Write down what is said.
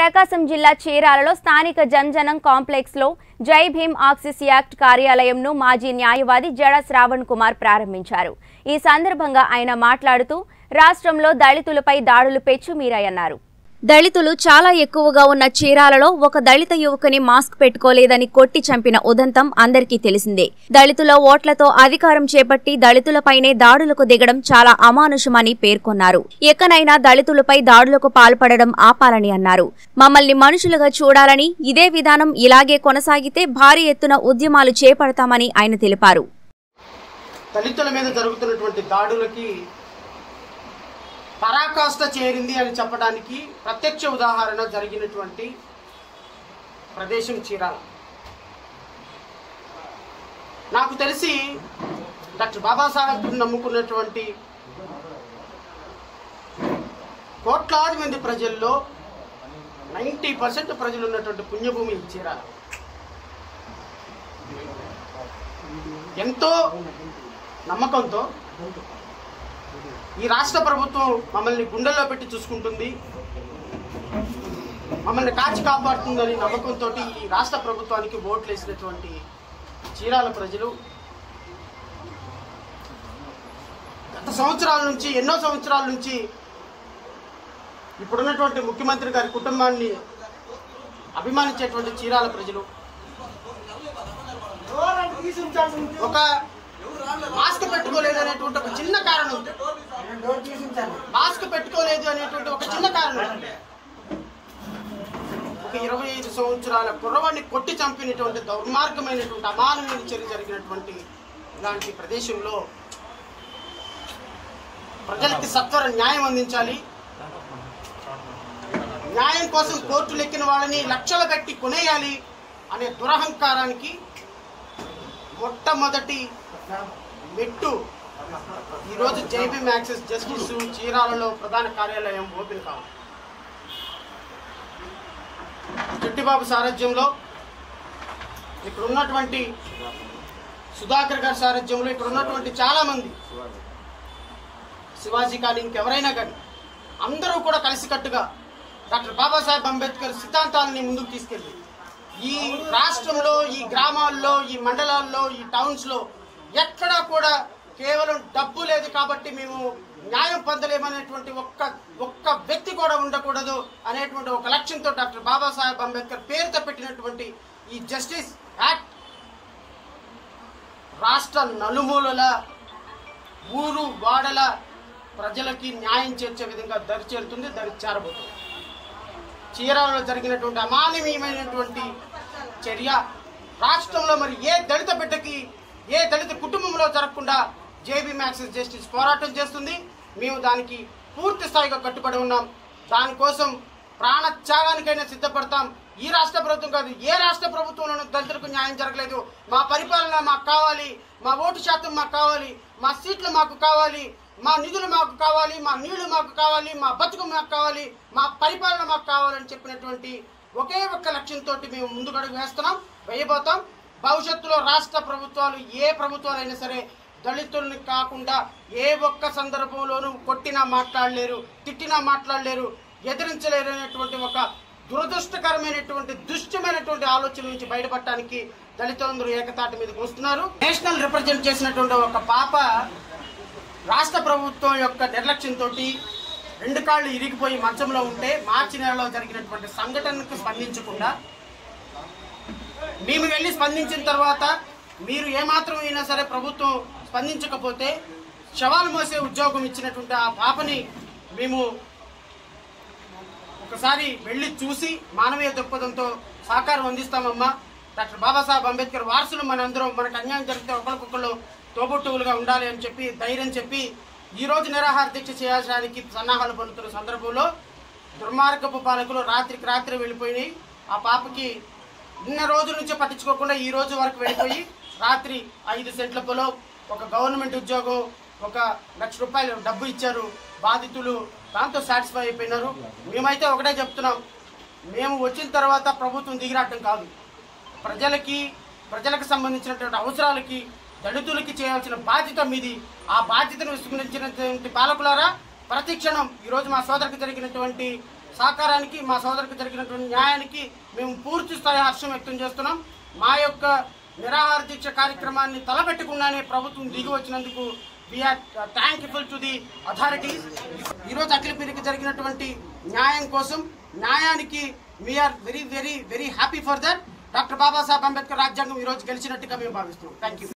ప్రకాశం జిల్లా చీరాలలో స్థానిక జంజనం కాంప్లెక్స్ లో జై భీమ్ ఆక్సిస్ యాక్ట్ కార్యాలయంను మాజీ న్యాయవాది జడ శ్రావణ్ కుమార్ ప్రారంభించారు ఈ సందర్భంగా ఆయన మాట్లాడుతూ రాష్ట్రంలో దళితులపై దాడులు పెచ్చుమీరాయన్నారు దళితులు చాలా ఎక్కువగా ఉన్న చీరాలలో ఒక దళిత యువకుని మాస్క్ పెట్టుకోలేదని కొట్టి చంపిన ఉదంతం అందరికీ తెలిసిందే దళితుల ఓట్లతో అధికారం చేపట్టి దళితులపైనే దాడులకు దిగడం చాలా అమానుషమని పేర్కొన్నారు ఎక్కనైనా దళితులపై దాడులకు పాల్పడడం ఆపాలని అన్నారు మమ్మల్ని మనుషులుగా చూడాలని ఇదే విధానం ఇలాగే కొనసాగితే భారీ ఎత్తున ఉద్యమాలు చేపడతామని ఆయన తెలిపారు దళితుల మీద జరుగుతున్నటువంటి దాడులకి పరాకాష్ట చేరింది అని చెప్పడానికి ప్రత్యక్ష ఉదాహరణ జరిగినటువంటి ప్రదేశం చీరాల నాకు తెలిసి డాక్టర్ బాబాసాహెబ్ నమ్ముకున్నటువంటి కోట్లాది మంది ప్రజల్లో నైంటీ పర్సెంట్ ప్రజలు ఉన్నటువంటి పుణ్యభూమి ఈ చీరాల ఎంతో నమ్మకంతో ఈ రాష్ట్ర ప్రభుత్వం మమ్మల్ని గుండెల్లో పెట్టి చూసుకుంటుంది మమ్మల్ని కాచి కాపాడుతుందని నమ్మకంతో ఈ రాష్ట్ర ప్రభుత్వానికి ఓట్లు వేసినటువంటి చీరాల ప్రజలు గత సంవత్సరాల నుంచి ఎన్నో సంవత్సరాల నుంచి ఇప్పుడున్నటువంటి ముఖ్యమంత్రి గారి కుటుంబాన్ని అభిమానించేటువంటి చీరాల ప్రజలు ఒక మాస్క్ పెట్టుకోలేదు అనేటువంటి ఒక చిన్న కారణం మాస్క్ పెట్టుకోలేదు అనేటువంటి ఒక చిన్న కారణం ఒక ఇరవై ఐదు సంవత్సరాల కుర్రవాడిని కొట్టి చంపినటువంటి దౌర్మార్గమైనటువంటి అమానవీయ చర్య జరిగినటువంటి ఇలాంటి ప్రదేశంలో ప్రజలకి సత్వర న్యాయం అందించాలి న్యాయం కోసం కోర్టులు ఎక్కిన వాళ్ళని లక్షలు కట్టి కొనేయాలి అనే దురహంకారానికి మొట్టమొదటి మెట్టు ఈరోజు జైబీ యాక్సెస్ జస్టిస్ చీరాలలో ప్రధాన కార్యాలయం ఓపెన్ కావాలి చెట్టిబాబు సారథ్యంలో ఇక్కడ ఉన్నటువంటి సుధాకర్ గారి సారథ్యంలో ఇక్కడ ఉన్నటువంటి చాలా మంది శివాజీ కానీ ఇంకెవరైనా కానీ అందరూ కూడా కలిసికట్టుగా డాక్టర్ బాబాసాహెబ్ అంబేద్కర్ సిద్ధాంతాలని ముందుకు తీసుకెళ్ళి ఈ రాష్ట్రంలో ఈ గ్రామాల్లో ఈ మండలాల్లో ఈ టౌన్స్లో ఎక్కడా కూడా కేవలం డబ్బు లేదు కాబట్టి మేము న్యాయం పొందలేమనేటువంటి ఒక్క ఒక్క వ్యక్తి కూడా ఉండకూడదు అనేటువంటి ఒక లక్ష్యంతో డాక్టర్ బాబాసాహెబ్ అంబేద్కర్ పేరుతో పెట్టినటువంటి ఈ జస్టిస్ యాక్ట్ రాష్ట్ర నలుమూలల ఊరు వాడల ప్రజలకి న్యాయం చేర్చే విధంగా దరి చేరుతుంది దరి చేరబోతుంది చీరాలలో జరిగినటువంటి అమానవీయమైనటువంటి చర్య రాష్ట్రంలో మరి ఏ దళిత బిడ్డకి ఏ దళిత కుటుంబంలో జరగకుండా జేబీ మ్యాక్సిస్ జస్టిస్ పోరాటం చేస్తుంది మేము దానికి పూర్తి స్థాయిగా కట్టుబడి ఉన్నాం దానికోసం ప్రాణ త్యాగానికైనా సిద్ధపడతాం ఈ రాష్ట్ర ప్రభుత్వం కాదు ఏ రాష్ట్ర ప్రభుత్వంలోనూ దళితులకు న్యాయం జరగలేదు మా పరిపాలన మాకు కావాలి మా ఓటు శాతం మాకు కావాలి మా సీట్లు మాకు కావాలి మా నిధులు మాకు కావాలి మా నీళ్లు మాకు కావాలి మా బతుకు మాకు కావాలి మా పరిపాలన మాకు కావాలని చెప్పినటువంటి ఒకే ఒక్క లక్ష్యంతో మేము ముందుకడుగు వేస్తున్నాం వేయబోతాం భవిష్యత్తులో రాష్ట్ర ప్రభుత్వాలు ఏ ప్రభుత్వాలైనా సరే దళితుల్ని కాకుండా ఏ ఒక్క సందర్భంలోనూ కొట్టినా మాట్లాడలేరు తిట్టినా మాట్లాడలేరు ఎదిరించలేరు అనేటువంటి ఒక దురదృష్టకరమైనటువంటి దుష్టమైనటువంటి ఆలోచన నుంచి బయటపడటానికి దళితులందరూ ఏకతాటి మీదకి వస్తున్నారు నేషనల్ రిప్రజెంట్ చేసినటువంటి ఒక పాప రాష్ట్ర ప్రభుత్వం యొక్క నిర్లక్ష్యంతో రెండు కాళ్ళు ఇరిగిపోయి మంచంలో ఉంటే మార్చి నెలలో జరిగినటువంటి సంఘటనకు స్పందించకుండా మేము వెళ్ళి స్పందించిన తర్వాత మీరు ఏమాత్రం అయినా సరే ప్రభుత్వం స్పందించకపోతే శవాలు మోసే ఉద్యోగం ఇచ్చినటువంటి ఆ పాపని మేము ఒకసారి వెళ్ళి చూసి మానవీయ దృక్పథంతో సహకారం అందిస్తామమ్మా డాక్టర్ బాబాసాహెబ్ అంబేద్కర్ వారసులు మనందరం మనకు అన్యాయం జరిగితే ఒకరికొకరు తోబుట్టువులుగా ఉండాలి అని చెప్పి ధైర్యం చెప్పి ఈ రోజు నిరాహార దీక్ష చేయాల్సడానికి సన్నాహాలు పలుతున్న సందర్భంలో దుర్మార్గపు పాలకులు రాత్రికి రాత్రి వెళ్ళిపోయినాయి ఆ పాపకి ఇన్న రోజుల నుంచి పట్టించుకోకుండా ఈ రోజు వరకు వెళ్ళిపోయి రాత్రి ఐదు సెంట్ల పొలం ఒక గవర్నమెంట్ ఉద్యోగం ఒక లక్ష రూపాయలు డబ్బు ఇచ్చారు బాధితులు దాంతో సాటిస్ఫై అయిపోయినారు మేమైతే ఒకటే చెప్తున్నాం మేము వచ్చిన తర్వాత ప్రభుత్వం దిగిరాటం కాదు ప్రజలకి ప్రజలకు సంబంధించినటువంటి అవసరాలకి దళితులకి చేయాల్సిన బాధ్యత మీది ఆ బాధ్యతను విస్మరించినటువంటి పాలకులారా ప్రతి క్షణం ఈరోజు మా సోదరికి జరిగినటువంటి సహకారానికి మా సోదరికి జరిగినటువంటి న్యాయానికి మేము పూర్తి స్థాయి హర్షం వ్యక్తం చేస్తున్నాం మా యొక్క నిరాహార దీక్ష కార్యక్రమాన్ని తలపెట్టకుండానే ప్రభుత్వం దిగి వచ్చినందుకు we are thankful to the authorities ఈరోజు అఖిలపీరికి జరిగినటువంటి న్యాయం కోసం న్యాయానికి we are very very very happy for that doctor Babasaheb Ambedkar రాజ్యాంగం ఈరోజు గెలిచినట్టుగా మేము భావిస్తున్నాం థ్యాంక్ యూ